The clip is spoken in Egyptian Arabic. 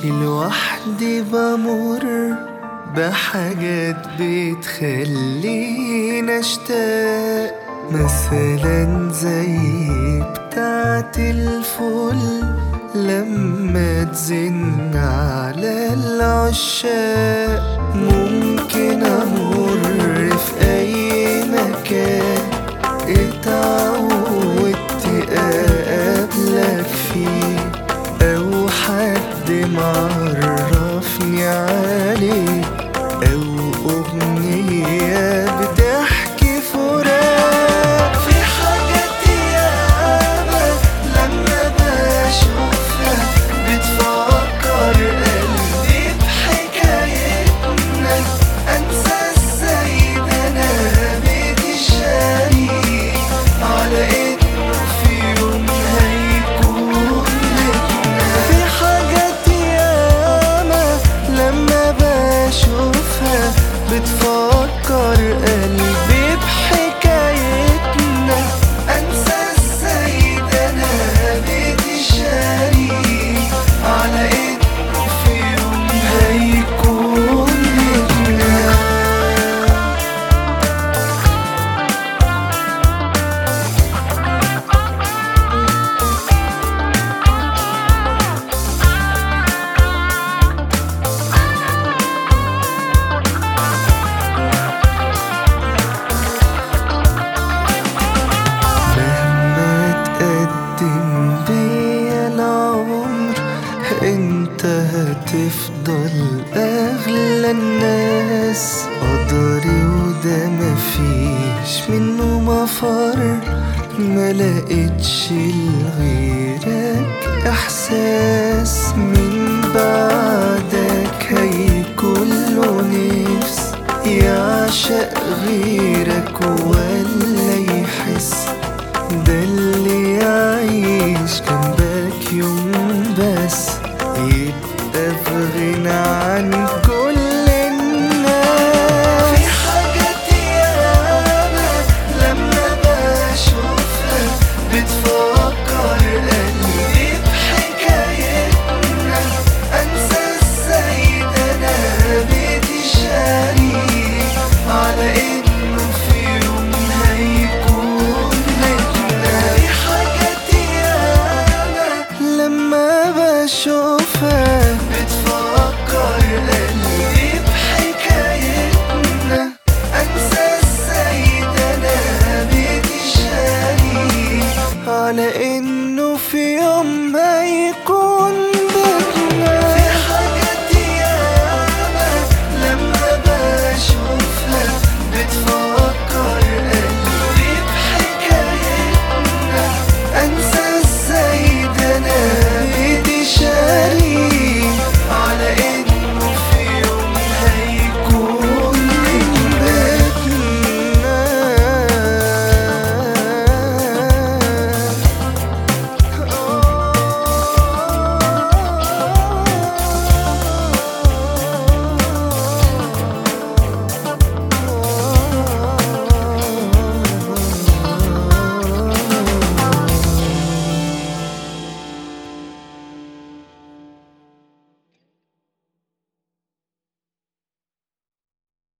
لوحدي بمر بحاجات بتخليني اشتاق مثلا زي بتاعت الفل لما تزن على العشاق ممكن امر في اي مكان اتعودت اقابلك فيه او حد معرفني عليك او اغنية بتحكي فراق في حاجات ياما لما بشوفها بتفكر قلبي بحكايتنا انسى ازاي ده انا بتشاري على انه في يوم هيكون لنا في حاجات ياما لما بشوفها بتفكر قلبي بحكايتنا انسى ازاي ده انا بتشاري على انه في يوم هيكون لنا مهما تقدم بيا العمر انت هتفضل اغلى الناس قدري وده مفيش منه مفر ما لقيتش لغيرك احساس من بعدك هيكون له نفس يعشق غيرك ولا يحس ده اللي يعيش جنبك يوم بس يبقى في غنى عن كل الناس في حاجات ياما لما بشوفها بتفكر قلبي بحكايتنا انسى ازاي ده انا بتشاري على انه في يوم هيكون لنا في حاجات ياما لما بشوفها بتفكر قلبي بحكايتنا انسى ازاي ده انا بتشاري على